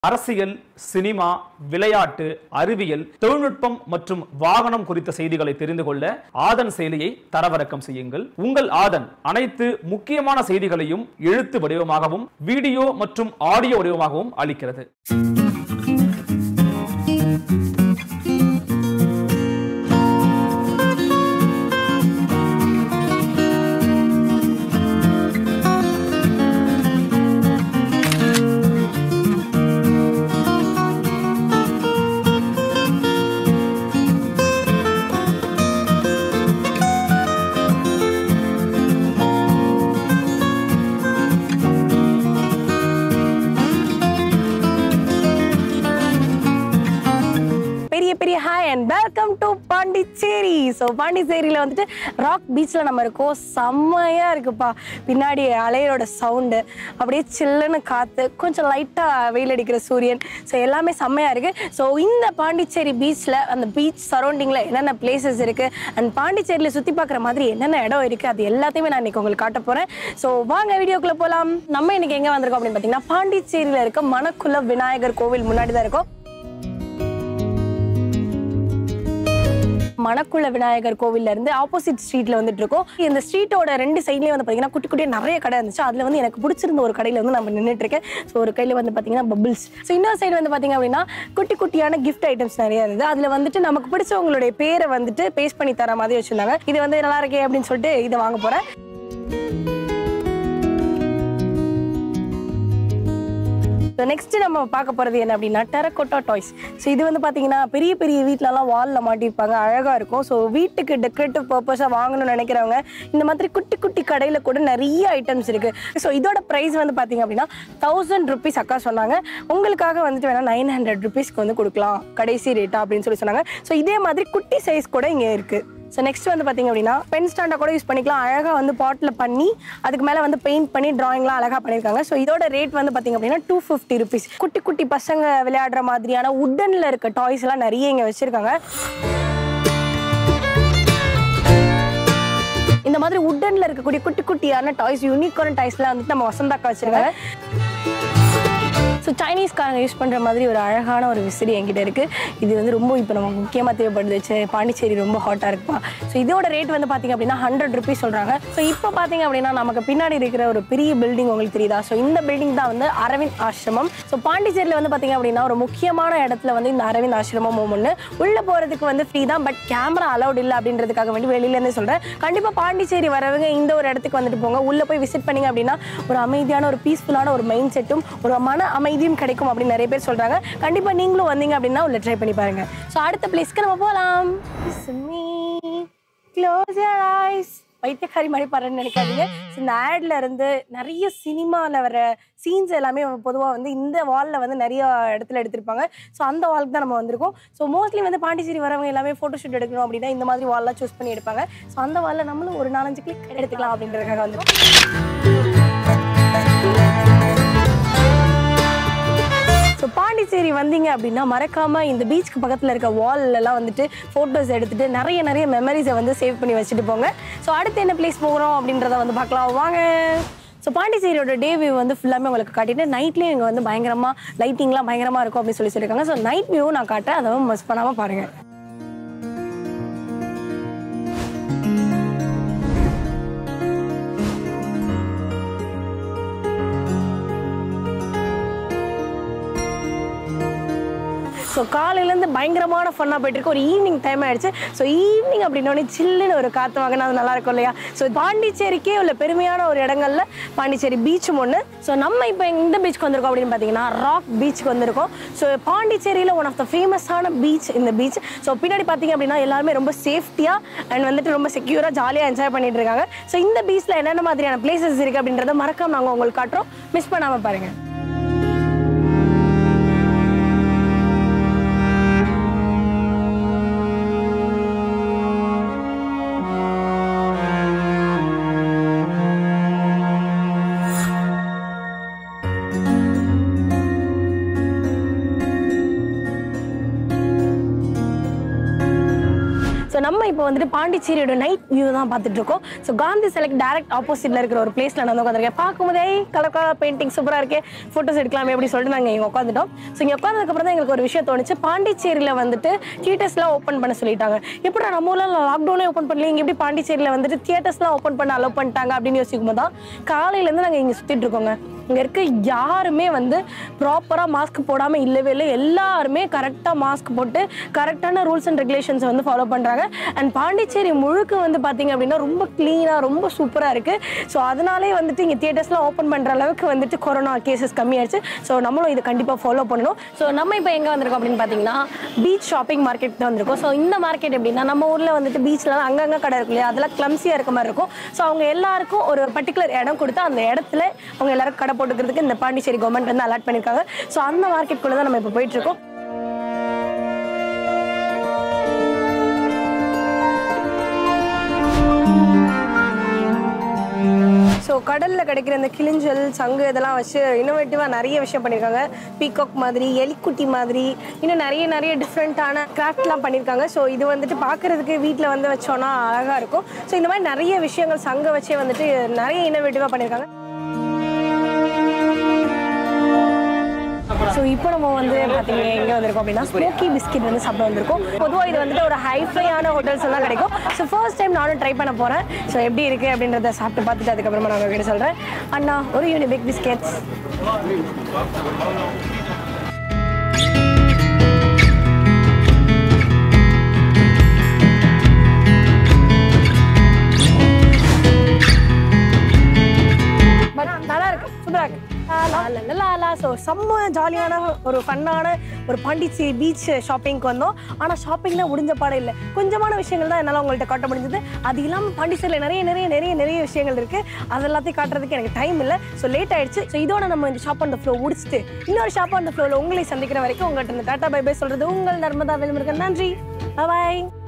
அரசியல் சினிமா விளையாட்டு அறிவியல் தொழில்நுட்பம் மற்றும் வாகனம் குறித்த செய்திகளை தெரிந்து கொள்ள ஆதன் செயலியை தரவிறக்கம் செய்யுங்கள் உங்கள் ஆதன் அனைத்து முக்கியமான செய்திகளையும் எழுத்து வடிவமாகவும் வீடியோ மற்றும் ஆடியோ வடிவமாகவும் அளிக்கிறது பெரிய பெரிய hi and welcome to Pondicherry so பாண்டிச்சேரியில் வந்துட்டு ராக் பீச்சில் நம்ம இருக்கோம் செம்மையாக இருக்குப்பா பின்னாடி அலையோட சவுண்டு அப்படியே சில்லுன்னு காற்று கொஞ்சம் லைட்டாக வெயில் அடிக்கிற சூரியன் ஸோ எல்லாமே செம்மையாக இருக்குது ஸோ இந்த பாண்டிச்சேரி பீச்சில் அந்த பீச் சரௌண்டிங்கில் என்னென்ன பிளேசஸ் இருக்குது அண்ட் பாண்டிச்சேரியில் சுற்றி பார்க்குற மாதிரி என்னென்ன இடம் இருக்குது அது எல்லாத்தையுமே நான் இன்னைக்கு உங்களுக்கு காட்ட போகிறேன் ஸோ வாங்க வீடியோக்குள்ளே போகலாம் நம்ம இன்னைக்கு எங்கே வந்திருக்கோம் அப்படின்னு பார்த்தீங்கன்னா பாண்டிச்சேரியில் இருக்க மணக்குள விநாயகர் கோவில் முன்னாடி தான் இருக்கோம் மணக்குள விநாயகர் கோவில்ல இருந்து ஆப்போசிட் ஸ்ட்ரீட்ல வந்துட்டு இருக்கோம் இந்த ஸ்ட்ரீட்டோட ரெண்டு சைட்லயும் வந்து பாத்தீங்கன்னா குட்டி குட்டியா நிறைய கடை இருந்துச்சு அதுல வந்து எனக்கு பிடிச்சிருந்த ஒரு கடையில வந்து நம்ம நின்றுட்டு இருக்கேன் ஸோ ஒரு கையில வந்து பாத்தீங்கன்னா பபிள்ஸ் ஸோ இன்னொரு சைடு வந்து பாத்தீங்க அப்படின்னா குட்டி குட்டியான கிஃப்ட் ஐட்டம்ஸ் நிறைய இருந்தது அதுல வந்துட்டு நமக்கு பிடிச்சவங்களுடைய பேரை வந்துட்டு பேஸ்ட் பண்ணி தர மாதிரி வச்சிருந்தாங்க இது வந்து நல்லா இருக்கே அப்படின்னு சொல்லிட்டு இதை வாங்க போறேன் ஸோ நெக்ஸ்ட் நம்ம பார்க்க போகிறது என்ன அப்படின்னா டெரக்கோட்டா டாய்ஸ் ஸோ இது வந்து பார்த்தீங்கன்னா பெரிய பெரிய வீட்டிலலாம் வாலில் மாட்டியிருப்பாங்க அழகாக இருக்கும் ஸோ வீட்டுக்கு டெக்கரேட்டிவ் பர்பஸாக வாங்கணும்னு நினைக்கிறவங்க இந்த மாதிரி குட்டி குட்டி கடையில் கூட நிறைய ஐட்டம்ஸ் இருக்குது ஸோ இதோட ப்ரைஸ் வந்து பார்த்தீங்க அப்படின்னா தௌசண்ட் ருபீஸ் அக்கா சொன்னாங்க உங்களுக்காக வந்துட்டு வேணால் நைன் ஹண்ட்ரட் ருபீஸ்க்கு வந்து கொடுக்கலாம் கடைசி ரேட்டா அப்படின்னு சொல்லி சொன்னாங்க ஸோ இதே மாதிரி குட்டி சைஸ் கூட இங்கே இருக்குது ஸோ நெக்ஸ்ட் வந்து பார்த்தீங்க அப்படின்னா பென் ஸ்டாண்டை கூட யூஸ் பண்ணிக்கலாம் அழகாக வந்து பாட்டில் பண்ணி அதுக்கு மேலே வந்து பெயிண்ட் பண்ணி ட்ராயிங்லாம் அழகாக பண்ணியிருக்காங்க ஸோ இதோட ரேட் வந்து பார்த்தீங்க அப்படின்னா டூ ஃபிஃப்டி ருபீஸ் குட்டி குட்டி பசங்க விளையாடுற மாதிரியான உட்டனில் இருக்க டாய்ஸ் எல்லாம் நிறைய இங்கே வச்சுருக்காங்க இந்த மாதிரி உட்டன்ல இருக்கக்கூடிய குட்டி குட்டியான டாய்ஸ் யூனிக்கான டாய்ஸ்லாம் வந்துட்டு நம்ம வசந்தாக்கா வச்சிருக்காங்க ஸோ சைனீஸ்காரங்க யூஸ் பண்ணுற மாதிரி ஒரு அழகான ஒரு விசிறி என்கிட்ட இருக்குது இது வந்து ரொம்ப இப்போ நமக்கு முக்கியமாக தேவைப்படுது சே- பாண்டிச்சேரி ரொம்ப ஹாட்டாக இருக்குப்பா ஸோ இதோட ரேட் வந்து பார்த்தீங்க அப்படின்னா ஹண்ட்ரட் ருபீஸ் சொல்கிறாங்க ஸோ இப்போ பார்த்தீங்க அப்படின்னா நமக்கு பின்னாடி இருக்கிற ஒரு பெரிய பில்டிங் உங்களுக்கு தெரியுதா ஸோ இந்த பில்டிங் தான் வந்து அரவிந்த் ஆசிரமம் ஸோ பாண்டிச்சேரியில் வந்து பார்த்தீங்க அப்படின்னா ஒரு முக்கியமான இடத்துல வந்து இந்த அரவிந்த் ஆசிரமம் ஒன்று உள்ளே போகிறதுக்கு வந்து ஃப்ரீ தான் பட் கேமரா அலௌட் இல்லை அப்படின்றதுக்காக வேண்டி வெளியிலேருந்து சொல்கிறேன் கண்டிப்பாக பாண்டிச்சேரி வரவங்க இந்த ஒரு இடத்துக்கு வந்துட்டு போங்க உள்ளே போய் விசிட் பண்ணீங்க அப்படின்னா ஒரு அமைதியான ஒரு பீஸ்ஃபுல்லான ஒரு மைண்ட் செட்டும் ஒரு மன அமைதியும் கிடைக்கும் அப்படின்னு நிறைய பேர் சொல்கிறாங்க கண்டிப்பாக நீங்களும் வந்தீங்க அப்படின்னா உள்ள ட்ரை பண்ணி பாருங்க ஸோ அடுத்த பிளேஸ்க்கு நம்ம போகலாம் க்ளோஸ் your eyes பைத்தியக்காரி மாதிரி பாருன்னு நினைக்காதீங்க So, இந்த ஆட்ல இருந்து நிறைய சினிமாவில் வர சீன்ஸ் எல்லாமே பொதுவாக வந்து இந்த வாலில் வந்து நிறைய இடத்துல எடுத்திருப்பாங்க ஸோ அந்த வாலுக்கு தான் நம்ம வந்திருக்கோம் ஸோ மோஸ்ட்லி வந்து பாண்டிச்சேரி வரவங்க எல்லாமே ஃபோட்டோ ஷூட் எடுக்கணும் அப்படின்னா இந்த மாதிரி வால்லாம் சூஸ் பண்ணி எடுப்பாங்க ஸோ அந்த வாலில் நம்மளும் ஒரு நாலஞ்சு கிளிக் எடுத்துக்கலாம் அப்படின்றதுக்காக வந்திருக்கோம் ஸோ பாண்டிச்சேரி வந்தீங்க அப்படின்னா மறக்காம இந்த பீச்சுக்கு பக்கத்தில் இருக்க wall எல்லாம் வந்துட்டு ஃபோட்டோஸ் எடுத்துட்டு நிறைய நிறைய மெமரிஸை வந்து சேவ் பண்ணி வச்சுட்டு போங்க ஸோ அடுத்து என்ன பிளேஸ் போகிறோம் அப்படின்றத வந்து பார்க்கலாம் வாங்க ஸோ பாண்டிச்சேரியோட டே வியூ வந்து ஃபுல்லாமே உங்களுக்கு காட்டிட்டு நைட்லேயும் இங்கே வந்து பயங்கரமாக லைட்டிங்லாம் பயங்கரமாக இருக்கும் அப்படின்னு சொல்லி சொல்லியிருக்காங்க ஸோ நைட் வியூவும் நான் காட்டுறேன் அதை மிஸ் பண்ணாமல் பாருங்கள் ஸோ காலையிலேருந்து பயங்கரமான ஃபன்னாக போயிட்டு இருக்கு ஒரு ஈவினிங் டைம் ஆயிடுச்சு ஸோ ஈவினிங் அப்படின்னோடனே சில்லுன்னு ஒரு காற்று வாங்கினா அது நல்லா இருக்கும் இல்லையா ஸோ பாண்டிச்சேரிக்கே உள்ள பெருமையான ஒரு இடங்கள்ல பாண்டிச்சேரி பீச்சும் ஒன்று ஸோ நம்ம இப்போ இந்த பீச்சுக்கு வந்திருக்கோம் அப்படின்னு பார்த்தீங்கன்னா ராக் பீச்சுக்கு வந்திருக்கோம் ஸோ பாண்டிச்சேரியில் ஒன் ஆஃப் த ஃபேமஸான பீச் இந்த பீச் ஸோ பின்னாடி பார்த்தீங்க அப்படின்னா எல்லாருமே ரொம்ப சேஃப்டியாக அண்ட் வந்துட்டு ரொம்ப செக்யூராக ஜாலியாக என்ஜாய் பண்ணிட்டு இருக்காங்க ஸோ இந்த பீச்சில் என்னென்ன மாதிரியான பிளேசஸ் இருக்குது அப்படின்றத மறக்காம நாங்கள் உங்களுக்கு காட்டுறோம் மிஸ் பண்ணாமல் பாருங்கள் ஸோ நம்ம இப்போ வந்துட்டு பாண்டிச்சேரியோட நைட் வியூ தான் பார்த்துட்டு இருக்கோம் ஸோ காந்தி செலக்ட் டேரக்ட் ஆப்போசிட்ல இருக்கிற ஒரு பிளேஸ்ல நான் வந்து உட்காந்துருக்கேன் பார்க்கும்போதே கலர் கலர் பெயிண்டிங் சூப்பராக இருக்கே ஃபோட்டோஸ் எடுக்கலாமே அப்படி சொல்லிட்டு நாங்கள் இங்கே உட்காந்துட்டோம் ஸோ இங்கே உட்காந்ததுக்கப்புறம் தான் எங்களுக்கு ஒரு விஷயம் தோணுச்சு பாண்டிச்சேரியில் வந்துட்டு தியேட்டர்ஸ்லாம் ஓப்பன் பண்ண சொல்லிட்டாங்க எப்படி நம்ம ஊரில் லாக்டவுனே ஓப்பன் பண்ணல இங்கே எப்படி பாண்டிச்சேரியில் வந்துட்டு தியேட்டர்ஸ்லாம் ஓப்பன் பண்ண அலோவ் பண்ணிட்டாங்க அப்படின்னு யோசிக்கும் போது தான் காலையிலேருந்து நாங்கள் இங்கே சுற்றிட்டு இருக்கோங்க இங்கே இருக்க யாருமே வந்து ப்ராப்பராக மாஸ்க் போடாமல் இல்லவே இல்லை எல்லாருமே கரெக்டாக மாஸ்க் போட்டு கரெக்டான ரூல்ஸ் அண்ட் ரெகுலேஷன்ஸை வந்து ஃபாலோ பண்ணுறாங்க அண்ட் பாண்டிச்சேரி முழுக்க வந்து பார்த்தீங்க அப்படின்னா ரொம்ப க்ளீனாக ரொம்ப சூப்பராக இருக்குது ஸோ அதனாலே வந்துட்டு இங்கே தியேட்டர்ஸ்லாம் ஓப்பன் பண்ணுற அளவுக்கு வந்துட்டு கொரோனா கேசஸ் கம்மியாயிடுச்சு ஸோ நம்மளும் இதை கண்டிப்பாக ஃபாலோ பண்ணணும் ஸோ நம்ம இப்போ எங்கே வந்திருக்கோம் அப்படின்னு பார்த்தீங்கன்னா பீச் ஷாப்பிங் மார்க்கெட் தான் வந்திருக்கோம் ஸோ இந்த மார்க்கெட் எப்படின்னா நம்ம ஊரில் வந்துட்டு பீச்லாம் அங்கங்கே கடை இருக்கு இல்லையா அதெல்லாம் கிளம்சியாக இருக்க மாதிரி இருக்கும் ஸோ அவங்க எல்லாருக்கும் ஒரு பர்டிகுலர் இடம் கொடுத்து அந்த இடத்துல அவங்க எல்லாரும் கடை போட்டுக்கிறதுக்கு இந்த பாண்டிச்சேரி கவர்மெண்ட் வந்து அலாட் பண்ணியிருக்காங்க ஸோ அந்த மார்க்கெட்டுக்குள்ளே தான் நம்ம இப்போ போயிட்டு இருக்கோம் ஸோ கடலில் கிடைக்கிற இந்த கிளிஞ்சல் சங்கு இதெல்லாம் வச்சு இன்னோவேட்டிவாக நிறைய விஷயம் பண்ணியிருக்காங்க பீகாக் மாதிரி எலிக்குட்டி மாதிரி இன்னும் நிறைய நிறைய டிஃப்ரெண்ட்டான கிராஃப்ட்லாம் பண்ணியிருக்காங்க ஸோ இது வந்துட்டு பார்க்குறதுக்கு வீட்டில் வந்து வச்சோன்னா அழகாக இருக்கும் ஸோ இந்த மாதிரி நிறைய விஷயங்கள் சங்கை வச்சே வந்துட்டு நிறைய இன்னோவேட்டிவாக பண்ணியிருக்காங்க ஸோ இப்போ நம்ம வந்து பார்த்தீங்க எங்கே வந்திருக்கோம் அப்படின்னா ஸ்மோக்கி பிஸ்கெட் வந்து சாப்பிட வந்திருக்கோம் பொதுவாக இது வந்துட்டு ஒரு ஹைஃபையான ஹோட்டல்ஸ் எல்லாம் கிடைக்கும் ஸோ ஃபர்ஸ்ட் டைம் நானும் ட்ரை பண்ண போகிறேன் ஸோ எப்படி இருக்குது அப்படின்றத சாப்பிட்டு பார்த்துட்டு அதுக்கப்புறமா நான் உங்ககிட்ட சொல்கிறேன் அண்ணா ஒரு யூனிபிக் பிஸ்கெட்ஸ் பட் நல்லா இருக்கு சூப்பரா இருக்கு லாலா ஸோ செம்ம ஜாலியான ஒரு ஃபன்னான ஒரு பாண்டிச்சேரி பீச் ஷாப்பிங்க்கு வந்தோம் ஆனால் ஷாப்பிங்கில் முடிஞ்ச பாடம் இல்லை கொஞ்சமான விஷயங்கள் தான் என்னால் உங்கள்கிட்ட காட்ட முடிஞ்சது அது இல்லாமல் பாண்டிச்சேரியில் நிறைய நிறைய நிறைய நிறைய விஷயங்கள் இருக்குது அது எல்லாத்தையும் காட்டுறதுக்கு எனக்கு டைம் இல்லை ஸோ லேட் ஆயிடுச்சு ஸோ இதோட நம்ம இந்த ஷாப் அந்த ஃப்ளோ முடிச்சுட்டு இன்னொரு ஷாப் அந்த ஃப்ளோவில் உங்களை சந்திக்கிற வரைக்கும் உங்கள்கிட்ட இந்த டாட்டா பை பை சொல்கிறது உங்கள் நர்மதா வேல்முருகன் நன்றி பாய்